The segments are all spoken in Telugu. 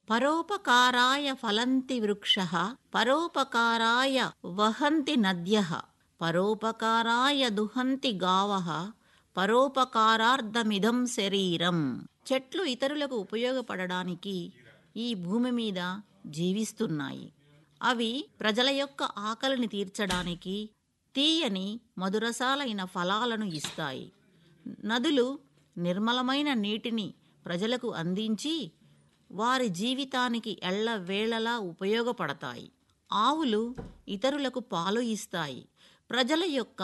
పరోపకారాయ ఫలంతి వృక్ష పరోపకారాయ వహంతి నద్య పరోపకారాయ దుహంతి గావ పరోపకారార్థమిదం శరీరం చెట్లు ఇతరులకు ఉపయోగపడడానికి ఈ భూమి మీద జీవిస్తున్నాయి అవి ప్రజల యొక్క ఆకలిని తీర్చడానికి తీయని మధురసాలైన ఫలాలను ఇస్తాయి నదులు నిర్మలమైన నీటిని ప్రజలకు అందించి వారి జీవితానికి ఎల్లవేళలా ఉపయోగపడతాయి ఆవులు ఇతరులకు పాలు ఇస్తాయి ప్రజల యొక్క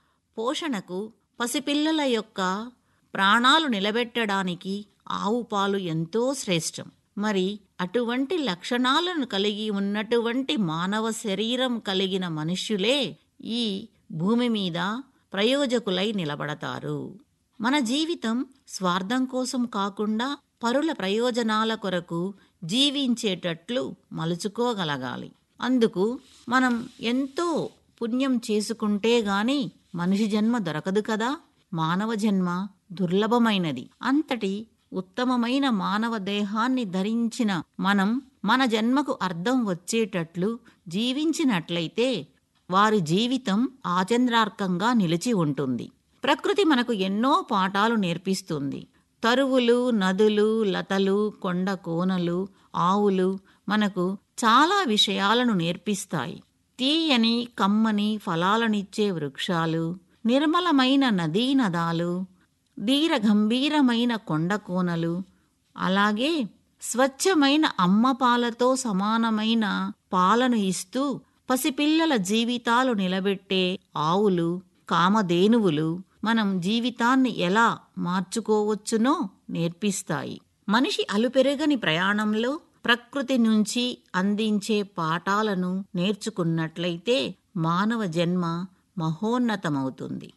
పోషణకు పసిపిల్లల యొక్క ప్రాణాలు నిలబెట్టడానికి ఆవు పాలు ఎంతో శ్రేష్టం మరి అటువంటి లక్షణాలను కలిగి ఉన్నటువంటి మానవ శరీరం కలిగిన మనుష్యులే ఈ భూమి మీద ప్రయోజకులై నిలబడతారు మన జీవితం స్వార్థం కోసం కాకుండా పరుల ప్రయోజనాల కొరకు జీవించేటట్లు మలుచుకోగలగాలి అందుకు మనం ఎంతో పుణ్యం చేసుకుంటే గాని మనిషి జన్మ దొరకదు కదా మానవ జన్మ దుర్లభమైనది అంతటి ఉత్తమమైన మానవ దేహాన్ని ధరించిన మనం మన జన్మకు అర్థం వచ్చేటట్లు జీవించినట్లయితే వారి జీవితం ఆచంద్రార్కంగా నిలిచి ఉంటుంది ప్రకృతి మనకు ఎన్నో పాఠాలు నేర్పిస్తుంది తరువులు నదులు లతలు కొండ కోనలు ఆవులు మనకు చాలా విషయాలను నేర్పిస్తాయి తీయని కమ్మని ఫలాలనిచ్చే వృక్షాలు నిర్మలమైన నదీ నదాలు ధీర గంభీరమైన కొండ కోనలు అలాగే స్వచ్ఛమైన అమ్మ పాలతో సమానమైన పాలను ఇస్తూ పసిపిల్లల జీవితాలు నిలబెట్టే ఆవులు కామధేనువులు మనం జీవితాన్ని ఎలా మార్చుకోవచ్చునో నేర్పిస్తాయి మనిషి అలుపెరగని ప్రయాణంలో ప్రకృతి నుంచి అందించే పాఠాలను నేర్చుకున్నట్లయితే మానవ జన్మ మహోన్నతమవుతుంది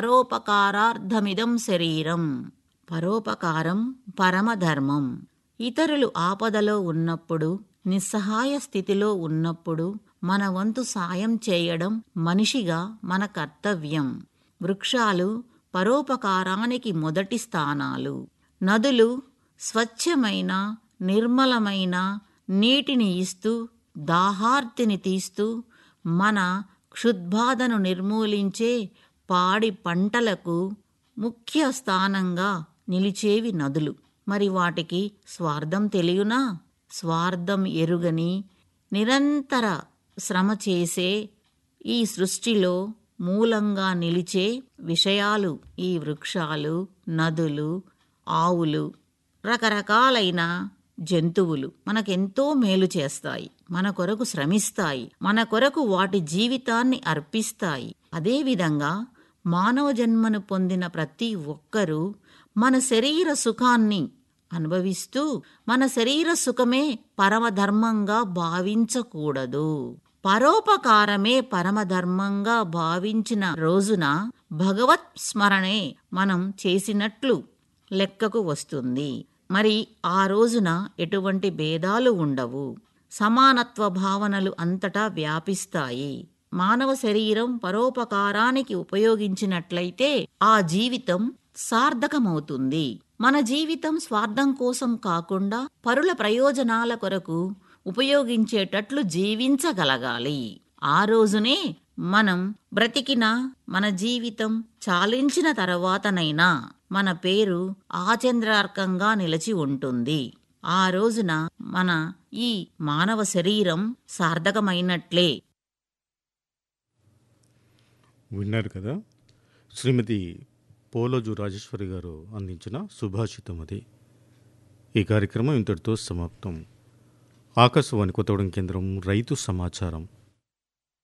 పరోపకారార్థమిదం శరీరం పరోపకారం పరమధర్మం ఇతరులు ఆపదలో ఉన్నప్పుడు నిస్సహాయ స్థితిలో ఉన్నప్పుడు మన వంతు సాయం చేయడం మనిషిగా మన కర్తవ్యం వృక్షాలు పరోపకారానికి మొదటి స్థానాలు నదులు స్వచ్ఛమైన నిర్మలమైన నీటిని ఇస్తూ దాహార్తిని తీస్తూ మన క్షుద్బాధను నిర్మూలించే పాడి పంటలకు ముఖ్య స్థానంగా నిలిచేవి నదులు మరి వాటికి స్వార్థం తెలియనా స్వార్థం ఎరుగని నిరంతర శ్రమ చేసే ఈ సృష్టిలో మూలంగా నిలిచే విషయాలు ఈ వృక్షాలు నదులు ఆవులు రకరకాలైన జంతువులు మనకెంతో మేలు చేస్తాయి మన కొరకు శ్రమిస్తాయి మన కొరకు వాటి జీవితాన్ని అర్పిస్తాయి అదేవిధంగా మానవ జన్మను పొందిన ప్రతి ఒక్కరూ మన శరీర సుఖాన్ని అనుభవిస్తూ మన శరీర సుఖమే పరమధర్మంగా భావించకూడదు పరోపకారమే పరమధర్మంగా భావించిన రోజున భగవత్ స్మరణే మనం చేసినట్లు లెక్కకు వస్తుంది మరి ఆ రోజున ఎటువంటి భేదాలు ఉండవు సమానత్వ భావనలు అంతటా వ్యాపిస్తాయి మానవ శరీరం పరోపకారానికి ఉపయోగించినట్లయితే ఆ జీవితం సార్థకమవుతుంది మన జీవితం స్వార్థం కోసం కాకుండా పరుల ప్రయోజనాల కొరకు ఉపయోగించేటట్లు జీవించగలగాలి ఆ రోజునే మనం బ్రతికిన మన జీవితం చాలించిన తర్వాతనైనా మన పేరు ఆచంద్రార్కంగా నిలిచి ఉంటుంది ఆ రోజున మన ఈ మానవ శరీరం సార్థకమైనట్లే విన్నారు కదా శ్రీమతి పోలోజు రాజేశ్వరి గారు అందించిన సుభాషితం అది ఈ కార్యక్రమం ఇంతటితో సమాప్తం ఆకాశవాణి కొత్తగూడెం కేంద్రం రైతు సమాచారం